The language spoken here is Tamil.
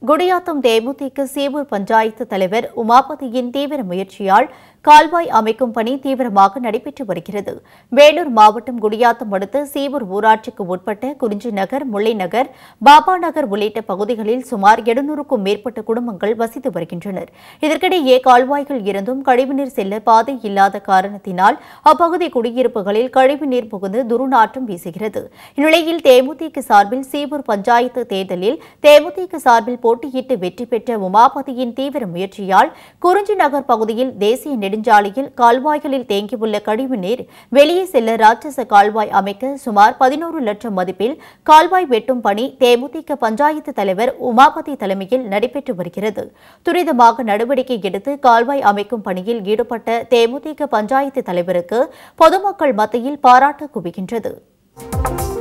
குடியாத்தம் தேமுதிக சீவூர் பஞ்சாயத்து தலைவர் உமாபதியின் தீவிர முயற்சியால் கால்வாய் அமைக்கும் பணி தீவிரமாக நடைபெற்று வருகிறது வேலூர் மாவட்டம் குடியாத்தம் அடுத்த சீவூர் ஊராட்சிக்கு உட்பட்ட குறிஞ்சி நகர் முல்லை நகர் பாபா நகர் உள்ளிட்ட பகுதிகளில் சுமார் எழுநூறுக்கும் மேற்பட்ட குடும்பங்கள் வசித்து வருகின்றனர் இதற்கிடையே கால்வாய்கள் இருந்தும் கழிவுநீர் செல்ல பாதை இல்லாத காரணத்தினால் அப்பகுதி குடியிருப்புகளில் கழிவுநீர் புகுந்து துர்நாற்றம் வீசுகிறது இந்நிலையில் தேமுதிக சார்பில் சீவூர் பஞ்சாயத்து தேர்தலில் தேமுதிக சார்பில் போட்டியிட்டு வெற்றி பெற்ற உமாபதியின் தீவிர முயற்சியால் குறிஞ்சி நகர் பகுதியில் தேசிய நெடுஞ்சாலையில் கால்வாய்களில் தேங்கியுள்ள கழிவுநீர் வெளியே செல்ல ராட்சச கால்வாய் அமைக்க சுமார் பதினோரு லட்சம் மதிப்பில் கால்வாய் வெட்டும் பணி தேமுதிக பஞ்சாயத்து தலைவர் உமாபதி தலைமையில் நடைபெற்று வருகிறது துரிதமாக நடவடிக்கை எடுத்து கால்வாய் அமைக்கும் பணியில் ஈடுபட்ட தேமுதிக பஞ்சாயத்து தலைவருக்கு பொதுமக்கள் மத்தியில் பாராட்டு குவிக்கின்றது